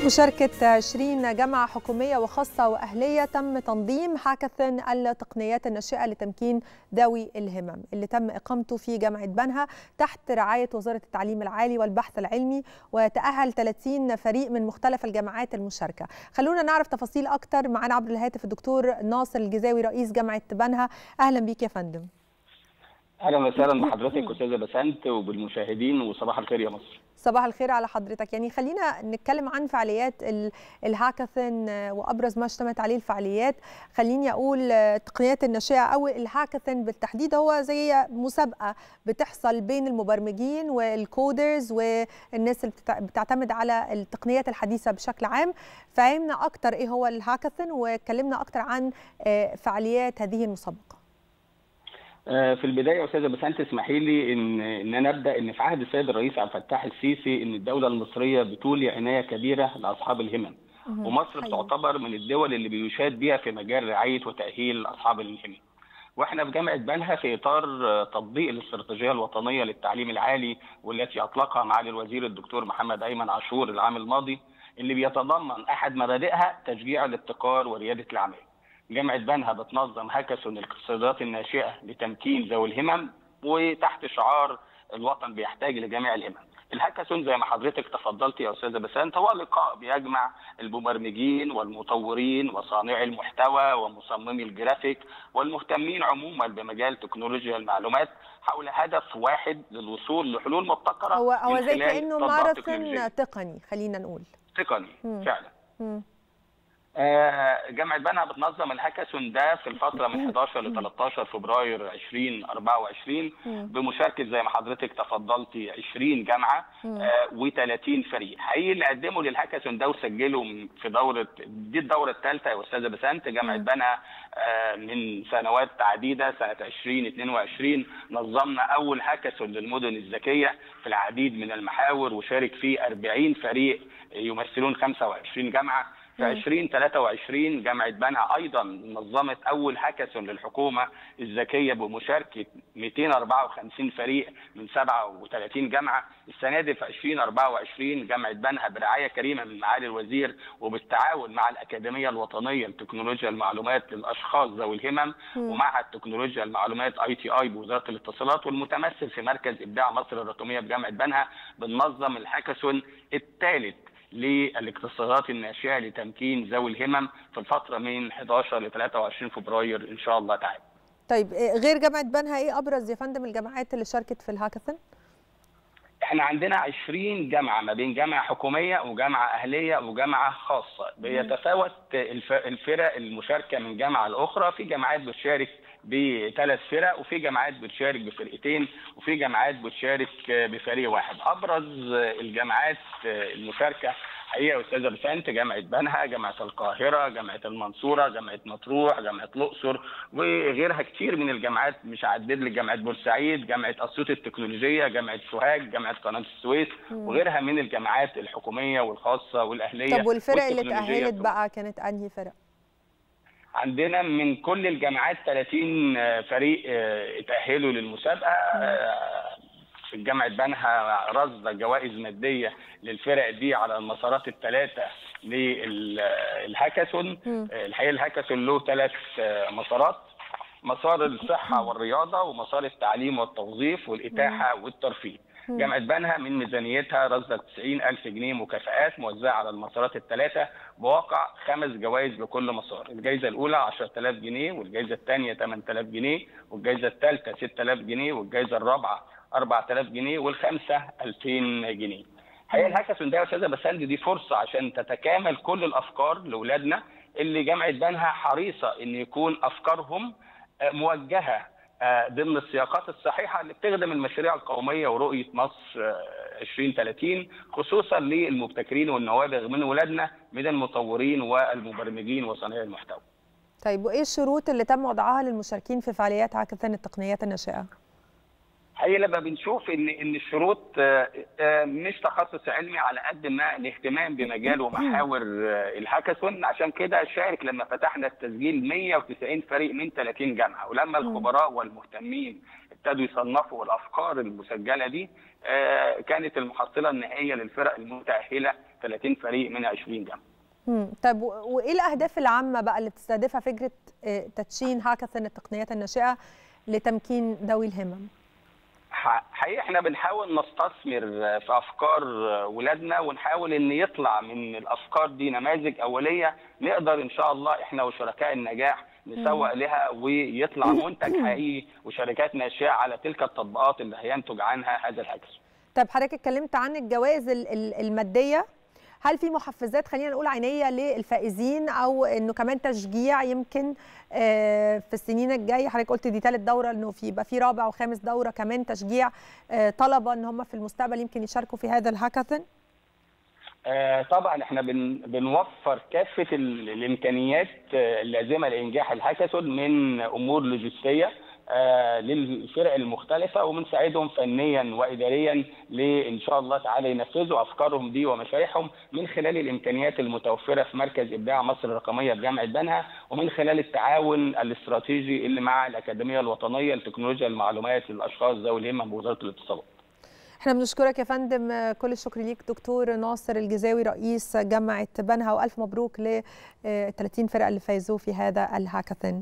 مشاركة 20 جامعة حكومية وخاصة وأهلية تم تنظيم هاكاثون التقنيات الناشئة لتمكين ذوي الهمم اللي تم إقامته في جامعة بنها تحت رعاية وزارة التعليم العالي والبحث العلمي وتأهل 30 فريق من مختلف الجامعات المشاركة خلونا نعرف تفاصيل أكتر معنا عبر الهاتف الدكتور ناصر الجزاوي رئيس جامعة بنها أهلا بيك يا فندم اهلا وسهلا بحضرتك استاذه بسنت وبالمشاهدين وصباح الخير يا مصر صباح الخير على حضرتك يعني خلينا نتكلم عن فعاليات الهاكاثون وابرز ما اشتملت عليه الفعاليات خليني اقول التقنيات الناشئه او الهاكاثون بالتحديد هو زي مسابقه بتحصل بين المبرمجين والكودرز والناس اللي بتعتمد على التقنيات الحديثه بشكل عام فهمنا اكتر ايه هو الهاكاثون واتكلمنا اكتر عن فعاليات هذه المسابقه في البدايه يا استاذه بسنت اسمحي لي ان ان انا ابدا ان في عهد السيد الرئيس عبد الفتاح السيسي ان الدوله المصريه بتولي عنايه كبيره لاصحاب الهمم ومصر بتعتبر من الدول اللي بيشاد بها في مجال رعايه وتاهيل اصحاب الهمم واحنا في جامعه بنها في اطار تطبيق الاستراتيجيه الوطنيه للتعليم العالي والتي اطلقها معالي الوزير الدكتور محمد ايمن عاشور العام الماضي اللي بيتضمن احد مبادئها تشجيع الابتكار ورياده الاعمال. جامعه بنها بتنظم هاكاثون الاقتصادات الناشئه لتمكين ذوي الهمم وتحت شعار الوطن بيحتاج لجميع الهمم. الهاكاثون زي ما حضرتك تفضلت يا استاذه بسنت هو لقاء بيجمع المبرمجين والمطورين وصانعي المحتوى ومصممي الجرافيك والمهتمين عموما بمجال تكنولوجيا المعلومات حول هدف واحد للوصول لحلول مبتكره هو هو زي كانه ماراثون تقني خلينا نقول تقني مم. فعلا مم. جامعه بنها بتنظم الهاكاثون ده في الفتره من 11 ل 13 فبراير 2024 بمشاركه زي ما حضرتك تفضلتي 20 جامعه و30 فريق حقيقي اللي قدموا للهاكاثون ده وسجلوا في دوره دي الدوره الثالثه يا استاذه بسنت جامعه بنها من سنوات عديده سنه 2022 نظمنا اول هاكاثون للمدن الذكيه في العديد من المحاور وشارك فيه 40 فريق يمثلون 25 جامعه في 2023 جامعه بنها ايضا نظمت اول هاكاثون للحكومه الذكيه بمشاركه 254 فريق من 37 جامعه السنه دي في 2024 جامعه بنها برعايه كريمه من معالي الوزير وبالتعاون مع الاكاديميه الوطنيه لتكنولوجيا المعلومات للاشخاص ذوي الهمم ومعهد تكنولوجيا المعلومات اي تي اي بوزاره الاتصالات والمتمثل في مركز ابداع مصر الرقميه بجامعه بنها بننظم الهاكاثون الثالث للاقتصادات الناشئه لتمكين ذوي الهمم في الفتره من 11 ل 23 فبراير ان شاء الله تعالى. طيب غير جامعه بنها ايه ابرز يا فندم الجامعات اللي شاركت في الهاكاثون؟ احنا عندنا 20 جامعه ما بين جامعه حكوميه وجامعه اهليه وجامعه خاصه بيتفاوت الفرق المشاركه من جامعه لاخرى في جامعات بتشارك بثلاث فرق وفي جامعات بتشارك بفرقتين وفي جامعات بتشارك بفريق واحد ابرز الجامعات المشاركه حقيقه استاذه بسنت جامعه بنها جامعه القاهره جامعه المنصوره جامعه مطروح جامعه الاقصر وغيرها كتير من الجامعات مش هعدد لك جامعه بورسعيد جامعه اسيوط التكنولوجيه جامعه سوهاج جامعه قناه السويس وغيرها من الجامعات الحكوميه والخاصه والاهليه طب والفرق اللي تاهلت بقى كانت انهي فرق عندنا من كل الجامعات 30 فريق اتأهلوا للمسابقة في جامعة بنها رصد جوائز مادية للفرق دي على المسارات الثلاثة للهاكاثون الحقيقة الهاكاثون له ثلاث مسارات مسار الصحة والرياضة ومسار التعليم والتوظيف والإتاحة والترفيه جامعة بنها من ميزانيتها رصدت 90 ألف جنيه مكافآت موزعة على المسارات الثلاثة بواقع خمس جوائز لكل مسار الجائزة الأولى 10000 جنيه والجائزة الثانية 8000 جنيه والجائزة الثالثة 6000 جنيه والجائزة الرابعة 4000 جنيه والخامسة 2000 جنيه هي الهاكاثون ده يا استاذه بسند دي فرصه عشان تتكامل كل الافكار لاولادنا اللي جامعه بنها حريصه ان يكون افكارهم موجهه ضمن السياقات الصحيحه اللي بتخدم المشاريع القوميه ورؤيه مصر 2030 خصوصا للمبتكرين والنوابغ من ولادنا من المطورين والمبرمجين وصانعي المحتوى. طيب وايه الشروط اللي تم وضعها للمشاركين في فعاليات هاكاثون التقنيات الناشئه؟ هي لما بنشوف ان ان الشروط مش تخصص علمي على قد ما الاهتمام بمجال ومحاور الهاكاثون عشان كده شارك لما فتحنا التسجيل 190 فريق من 30 جامعه ولما الخبراء والمهتمين ابتدوا يصنفوا الافكار المسجله دي كانت المحصله النهائيه للفرق المتاهله 30 فريق من 20 جامعه. امم طب وايه الاهداف العامه بقى اللي بتستهدفها فكره تدشين هاكاثون التقنيات الناشئه لتمكين ذوي الهمم؟ حقيقة احنا بنحاول نستثمر في افكار ولادنا ونحاول ان يطلع من الافكار دي نماذج اوليه نقدر ان شاء الله احنا وشركاء النجاح نسوق لها ويطلع منتج حقيقي وشركات ناشئه على تلك التطبيقات اللي هينتج عنها هذا الهاكس. طب حضرتك اتكلمت عن الجوائز الماديه هل في محفزات خلينا نقول عينيه للفائزين او انه كمان تشجيع يمكن في السنين الجايه حضرتك قلت دي ثالث دوره انه في يبقى في رابع وخامس دوره كمان تشجيع طلبه ان هم في المستقبل يمكن يشاركوا في هذا الهاكاثون طبعا احنا بن بنوفر كافه الامكانيات اللازمه لانجاح الهاكاثون من امور لوجستيه آه للفرق المختلفه وبنساعدهم فنيا واداريا لان شاء الله تعالى ينفذوا افكارهم دي ومشاريعهم من خلال الامكانيات المتوفره في مركز ابداع مصر الرقميه بجامعه بنها ومن خلال التعاون الاستراتيجي اللي مع الاكاديميه الوطنيه لتكنولوجيا المعلومات للاشخاص ذوي الهمه بوزاره الاتصالات. احنا بنشكرك يا فندم كل الشكر ليك دكتور ناصر الجزاوي رئيس جامعه بنها والف مبروك ل 30 فرقه اللي فازوا في هذا الهاكاثون